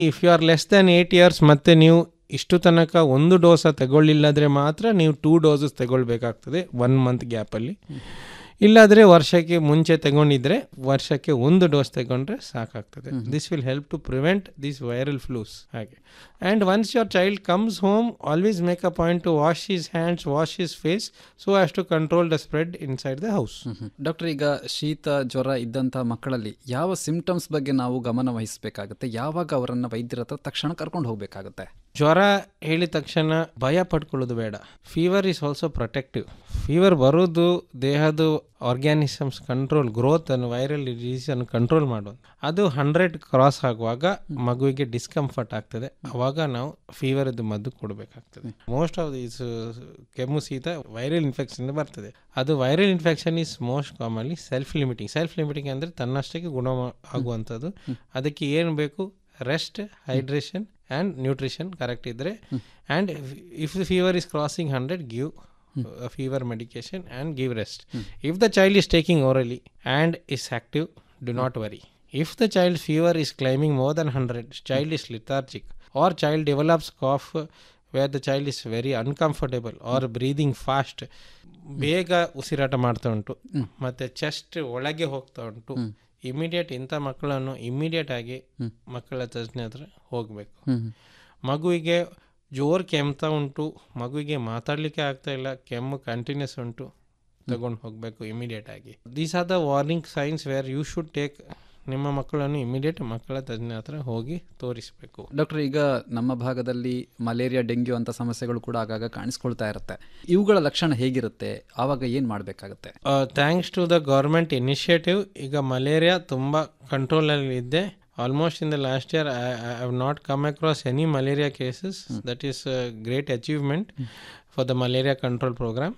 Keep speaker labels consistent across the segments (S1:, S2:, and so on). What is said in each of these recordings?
S1: If you are less than eight years ಮತ್ತೆ ನೀವು ಇಷ್ಟು ತನಕ ಒಂದು ಡೋಸ ತಗೊಳ್ಳಿಲ್ಲದ್ರೆ ಮಾತ್ರ ನೀವು ಟೂ ಡೋಸಸ್ ತಗೊಳ್ಬೇಕಾಗ್ತದೆ ಒನ್ ಮಂತ್ ಗ್ಯಾಪಲ್ಲಿ ಇಲ್ಲಾದರೆ ವರ್ಷಕ್ಕೆ ಮುಂಚೆ ತಗೊಂಡಿದ್ರೆ ವರ್ಷಕ್ಕೆ ಒಂದು ಡೋಸ್ ತಗೊಂಡ್ರೆ ಸಾಕಾಗ್ತದೆ this will help to prevent this viral flus ಹಾಗೆ and once your child comes home always make a point to wash his hands wash his face so as to control the spread inside the house
S2: doctor ಈಗ ಶೀತ ಜ್ವರ ಇದ್ದಂಥ ಮಕ್ಕಳಲ್ಲಿ ಯಾವ symptoms ಬಗ್ಗೆ ನಾವು ಗಮನ ವಹಿಸಬೇಕಾಗುತ್ತೆ ಯಾವಾಗ ಅವರನ್ನು ವೈದ್ಯರ ಹತ್ರ ತಕ್ಷಣ ಕರ್ಕೊಂಡು ಹೋಗಬೇಕಾಗುತ್ತೆ
S1: ಜ್ವರ ಹೇಳಿದ ತಕ್ಷಣ ಭಯ ಪಡ್ಕೊಳ್ಳೋದು ಬೇಡ fever is also protective fever ಬರೋದು ದೇಹದ ಆರ್ಗ್ಯಾನಿಸಮ್ಸ್ ಕಂಟ್ರೋಲ್ ಗ್ರೋತ್ ಅನ್ನು ವೈರಲ್ ಡಿಸೀಸ್ ಅನ್ನು ಕಂಟ್ರೋಲ್ ಮಾಡೋದು ಅದು ಹಂಡ್ರೆಡ್ ಕ್ರಾಸ್ ಆಗುವಾಗ ಮಗುವಿಗೆ ಡಿಸ್ಕಂಫರ್ಟ್ ಆಗ್ತದೆ ಅವಾಗ ನಾವು ಫೀವರ್ ಇದು ಮದ್ದು ಕೊಡಬೇಕಾಗ್ತದೆ ಮೋಸ್ಟ್ ಆಫ್ ದೀಸ್ ಕೆಮ್ಮು ಶೀತ ವೈರಲ್ ಇನ್ಫೆಕ್ಷನ್ ಬರ್ತದೆ ಅದು viral infection is most commonly self limiting self limiting ಅಂದರೆ ತನ್ನಷ್ಟಕ್ಕೆ ಗುಣ ಆಗುವಂಥದ್ದು ಅದಕ್ಕೆ ಏನು ಬೇಕು rest hydration and nutrition correct ಇದ್ದರೆ and if the fever is crossing hundred give fever medication and give rest if the child is taking orally and is active, do not worry. If the child's fever is climbing more than 100, child is lethargic, or child develops cough where the child is very uncomfortable or breathing fast, ಬೇಗ ಉಸಿರಾಟ ಮಾಡ್ತಾ ಉಂಟು ಮತ್ತು chest ಒಳಗೆ ಹೋಗ್ತಾ ಉಂಟು immediate ಇಂಥ ಮಕ್ಕಳನ್ನು ಇಮಿಡಿಯೇಟ್ ಆಗಿ ಮಕ್ಕಳ ತಜ್ಞ ಹತ್ರ ಹೋಗಬೇಕು ಮಗುವಿಗೆ ಜೋರು ಕೆಮ್ತಾ ಉಂಟು ಮಗುವಿಗೆ ಮಾತಾಡಲಿಕ್ಕೆ ಆಗ್ತಾ ಇಲ್ಲ ಕೆಮ್ಮು ಕಂಟಿನ್ಯೂಸ್ ಉಂಟು ತಗೊಂಡು ಹೋಗಬೇಕು ಇಮಿಡಿಯೇಟ್ ಆಗಿ these are the warning signs where you should take ನಿಮ್ಮ ಮಕ್ಕಳನ್ನು ಇಮಿಡಿಯೇಟ್ ಮಕ್ಕಳ ತಜ್ಞ ಹತ್ರ ಹೋಗಿ ತೋರಿಸಬೇಕು
S2: ಡಾಕ್ಟರ್ ಈಗ ನಮ್ಮ ಭಾಗದಲ್ಲಿ ಮಲೇರಿಯಾ ಡೆಂಗ್ಯೂ ಅಂತ ಸಮಸ್ಯೆಗಳು ಕೂಡ ಆಗಾಗ ಕಾಣಿಸ್ಕೊಳ್ತಾ ಇರುತ್ತೆ ಇವುಗಳ ಲಕ್ಷಣ ಹೇಗಿರುತ್ತೆ ಆವಾಗ ಏನು ಮಾಡಬೇಕಾಗುತ್ತೆ
S1: thanks to the government initiative ಈಗ ಮಲೇರಿಯಾ ತುಂಬ ಕಂಟ್ರೋಲಲ್ಲಿ ಇದ್ದೆ almost in the last year I have not come across any malaria cases that is great achievement for the malaria control programme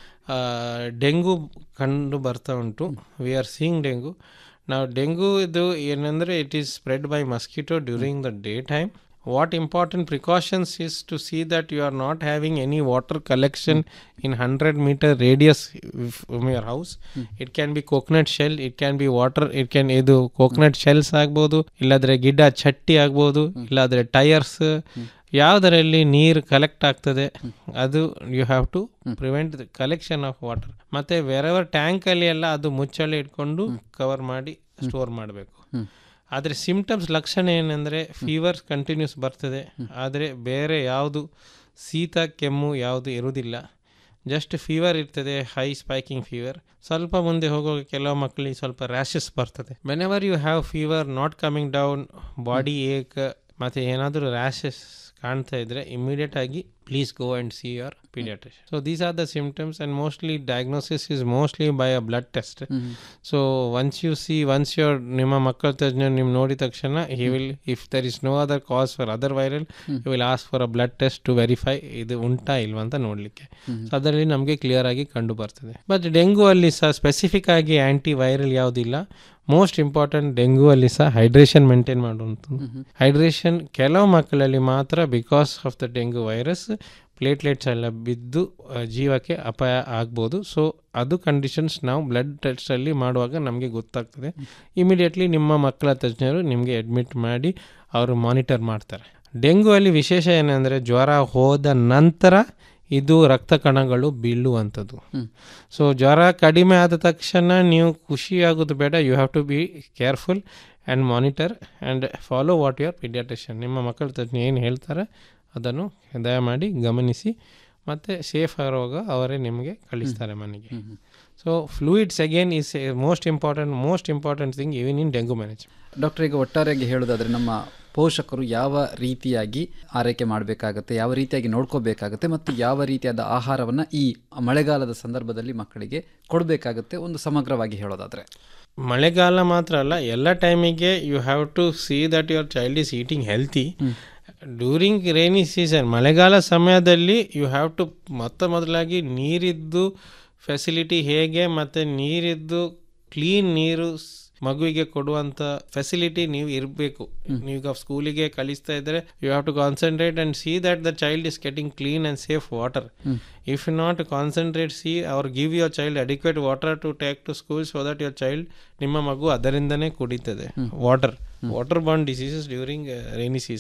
S1: dengue ಕಂಡು ಬರ್ತಾ ಉಂಟು ವಿ ಆರ್ ಸೀಯಿಂಗ್ ಡೆಂಗು ನಾವು dengue ಇದು ಏನಂದರೆ it is spread by mosquito during the day time what important precautions is to see that you are not having any water collection in hundred metre radius from your house it can be coconut shell it can be water it can ಇದು coconut shells ಆಗ್ಬೋದು ಇಲ್ಲಾದ್ರೆ ಗಿಡ ಚಟ್ಟಿ ಆಗ್ಬೋದು ಇಲ್ಲಾದ್ರೆ tyres ಯಾವುದರಲ್ಲಿ ನೀರು collect ಆಗ್ತದೆ ಅದು you have to prevent the collection of water ಮತ್ತೆ ವೆರೆವರ್ ಟ್ಯಾಂಕಲ್ಲಿ ಎಲ್ಲ ಅದು ಮುಚ್ಚಳಿ ಇಟ್ಕೊಂಡು ಕವರ್ ಮಾಡಿ ಸ್ಟೋರ್ ಮಾಡಬೇಕು ಆದರೆ ಸಿಂಪ್ಟಮ್ಸ್ ಲಕ್ಷಣ ಏನಂದರೆ ಫೀವರ್ ಕಂಟಿನ್ಯೂಸ್ ಬರ್ತದೆ ಆದರೆ ಬೇರೆ ಯಾವುದು ಶೀತ ಕೆಮ್ಮು ಯಾವುದು ಇರುವುದಿಲ್ಲ ಜಸ್ಟ್ ಫೀವರ್ ಇರ್ತದೆ ಹೈ ಸ್ಪೈಕಿಂಗ್ ಫೀವರ್ ಸ್ವಲ್ಪ ಮುಂದೆ ಹೋಗುವಾಗ ಕೆಲವು ಮಕ್ಕಳಿಗೆ ಸ್ವಲ್ಪ ರ್ಯಾಷಸ್ ಬರ್ತದೆ whenever you have fever not coming down body ache ಮತ್ತು ಏನಾದರೂ ರ್ಯಾಷಸ್ ಕಾಣ್ತಾ ಇದ್ದರೆ ಇಮಿಡಿಯೇಟ್ ಆಗಿ please go and see your paediatrician so these are the symptoms and mostly diagnosis is mostly by a blood test so once you see once your ನಿಮ್ಮ ಮಕ್ಕಳ ತಜ್ಞ ನಿಮ್ಮ ನೋಡಿದ ತಕ್ಷಣ he will if there is no other cause for other viral you will ask for a blood test to verify ಇದು ಉಂಟಾ ಇಲ್ವಾ ಅಂತ ನೋಡಲಿಕ್ಕೆ ಸೊ ಅದರಲ್ಲಿ ನಮಗೆ ಕ್ಲಿಯರ್ ಆಗಿ ಕಂಡು ಬರ್ತದೆ ಬಟ್ ಡೆಂಗು ಅಲ್ಲಿ ಸಹ ಸ್ಪೆಸಿಫಿಕ್ ಆಗಿ ಆ್ಯಂಟಿ ವೈರಲ್ ಯಾವುದಿಲ್ಲ ಮೋಸ್ಟ್ ಇಂಪಾರ್ಟೆಂಟ್ ಡೆಂಗು ಅಲ್ಲಿ ಸಹ ಹೈಡ್ರೇಷನ್ ಮೇಂಟೈನ್ ಮಾಡುವಂಥದ್ದು ಹೈಡ್ರೇಷನ್ ಕೆಲವು ಮಕ್ಕಳಲ್ಲಿ ಮಾತ್ರ because of the dengue virus platelets ಎಲ್ಲ ಬಿದ್ದು ಜೀವಕ್ಕೆ ಅಪಾಯ ಆಗ್ಬೋದು ಸೊ ಅದು ಕಂಡೀಷನ್ಸ್ ನಾವು ಬ್ಲಡ್ ಟೆಸ್ಟಲ್ಲಿ ಮಾಡುವಾಗ ನಮಗೆ ಗೊತ್ತಾಗ್ತದೆ ಇಮಿಡಿಯೇಟ್ಲಿ ನಿಮ್ಮ ಮಕ್ಕಳ ತಜ್ಞರು ನಿಮಗೆ ಅಡ್ಮಿಟ್ ಮಾಡಿ ಅವರು ಮಾನಿಟರ್ ಮಾಡ್ತಾರೆ ಡೆಂಗು ಅಲ್ಲಿ ವಿಶೇಷ ಏನಂದರೆ ಜ್ವರ ಹೋದ ನಂತರ ಇದು ರಕ್ತ ಕಣಗಳು ಬೀಳುವಂಥದ್ದು ಸೊ ಜ್ವರ ಕಡಿಮೆ ಆದ ತಕ್ಷಣ ನೀವು ಖುಷಿಯಾಗೋದು ಬೇಡ you have to be careful and monitor and follow what your paediatrician ನಿಮ್ಮ ಮಕ್ಕಳ ತಜ್ಞ ಏನು ಹೇಳ್ತಾರೆ ಅದನ್ನು ದಯಮಾಡಿ ಗಮನಿಸಿ ಮತ್ತು ಸೇಫ್ ಆಗುವಾಗ ಅವರೇ ನಿಮಗೆ ಕಳಿಸ್ತಾರೆ ಮನೆಗೆ so fluids again is most important most important thing even in dengue management
S2: doctor ಈಗ ಒಟ್ಟಾರೆಯಾಗಿ ಹೇಳೋದಾದ್ರೆ ನಮ್ಮ ಪೋಷಕರು ಯಾವ ರೀತಿಯಾಗಿ ಆರೈಕೆ ಮಾಡಬೇಕಾಗುತ್ತೆ ಯಾವ ರೀತಿಯಾಗಿ ನೋಡ್ಕೋಬೇಕಾಗುತ್ತೆ ಮತ್ತು ಯಾವ ರೀತಿಯಾದ ಆಹಾರವನ್ನು ಈ ಮಳೆಗಾಲದ ಸಂದರ್ಭದಲ್ಲಿ ಮಕ್ಕಳಿಗೆ ಕೊಡಬೇಕಾಗುತ್ತೆ ಒಂದು ಸಮಗ್ರವಾಗಿ ಹೇಳೋದಾದ್ರೆ
S1: ಮಳೆಗಾಲ ಮಾತ್ರ ಅಲ್ಲ ಎಲ್ಲ ಟೈಮಿಗೆ you have to see that your child is eating healthy during rainy season ಮಳೆಗಾಲ ಸಮಯದಲ್ಲಿ ಯು ಹ್ಯಾವ್ ಟು ಮೊತ್ತ ಮೊದಲಾಗಿ ನೀರಿದ್ದು ಫೆಸಿಲಿಟಿ ಹೇಗೆ ಮತ್ತು ನೀರಿದ್ದು ಕ್ಲೀನ್ ನೀರು ಮಗುವಿಗೆ ಕೊಡುವಂಥ ಫೆಸಿಲಿಟಿ ನೀವು ಇರಬೇಕು ನೀವೀಗ ಸ್ಕೂಲಿಗೆ ಕಲಿಸ್ತಾ ಇದ್ದರೆ you have to concentrate and see that the child is getting clean and safe water if not concentrate see ಅವ್ರ give your child adequate water to take to school so that your child ನಿಮ್ಮ ಮಗು ಅದರಿಂದನೇ ಕುಡಿತದೆ water waterborne diseases during uh, rainy season